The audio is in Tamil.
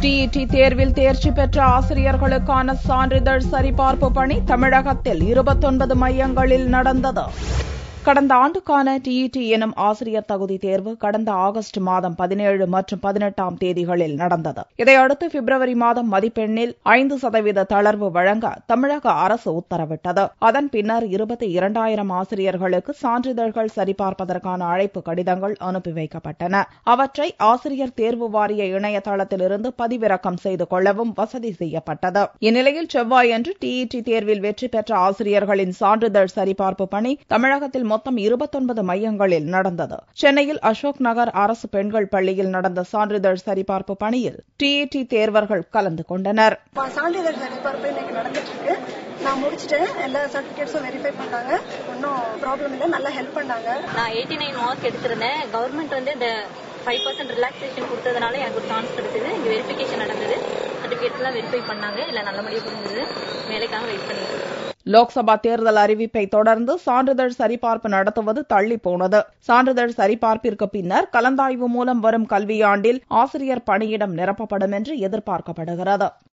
டிஇடி தேர்வில் தேர்ச்சி பெற்ற ஆசிரியர்களுக்கான சான்றிதழ் சரிபார்ப்பு பணி தமிழகத்தில் இருபத்தொன்பது மையங்களில் நடந்தது கடந்த ஆண்டுக்கான டிஇடி எனும் ஆசிரியர் தகுதி தேர்வு கடந்த ஆகஸ்ட் மாதம் பதினேழு மற்றும் பதினெட்டாம் தேதிகளில் நடந்தது இதையடுத்து பிப்ரவரி மாதம் மதிப்பெண்ணில் ஐந்து சதவீத தளர்வு வழங்க தமிழக அரசு உத்தரவிட்டது அதன் பின்னர் இருபத்தி இரண்டாயிரம் ஆசிரியர்களுக்கு சான்றிதழ்கள் சரிபார்ப்பதற்கான அழைப்பு கடிதங்கள் அனுப்பி வைக்கப்பட்டன அவற்றை ஆசிரியர் தேர்வு வாரிய இணையதளத்திலிருந்து பதிவிறக்கம் செய்து கொள்ளவும் வசதி செய்யப்பட்டது இந்நிலையில் செவ்வாயன்று டிஇடி தேர்வில் வெற்றி பெற்ற ஆசிரியர்களின் சான்றிதழ் சரிபார்ப்பு பணி தமிழகத்தில் மொத்தம் இருபத்தொன்பது மையங்களில் நடந்தது சென்னையில் அசோக் நகர் அரசு பெண்கள் பள்ளியில் நடந்த சான்றிதழ் சரிபார்ப்பு பணியில் டிஇடி தேர்வர்கள் கலந்து கொண்டனர் சான்றிதழ் சரிபார்ப்பு இன்னைக்கு நடந்துட்டு இருக்கு நான் முடிச்சிட்டேன் எல்லா சர்டிபிகேட்ஸும் வெரிஃபை பண்ணாங்க ஒன்றும் ப்ராப்ளம் இல்லை நல்லா ஹெல்ப் பண்ணாங்க நான் எயிட்டி நைன் மார்க் எடுத்திருந்தேன் கவர்மெண்ட் வந்து இந்த ஃபைவ் பர்சன்ட் ரிலாக்ஸேஷன் கொடுத்ததுனால எனக்கு ஒரு சான்ஸ் கிடைச்சது இங்கே வெரிஃபிகேஷன் நடந்தது சர்டிஃபிகேட்ஸ்லாம் வெரிஃபை பண்ணாங்க இல்லை நல்லபடியாக புரிஞ்சது வேலைக்காக வெயிட் பண்ணிட்டு இருக்கேன் லோக்சபா தேர்தல் அறிவிப்பை தொடர்ந்து சான்றிதழ் சரிபார்ப்பு நடத்துவது தள்ளி போனது சான்றிதழ் சரிபார்ப்பிற்கு பின்னர் கலந்தாய்வு மூலம் வரும் கல்வியாண்டில் ஆசிரியர் பணியிடம் நிரப்பப்படும் என்று எதிர்பார்க்கப்படுகிறது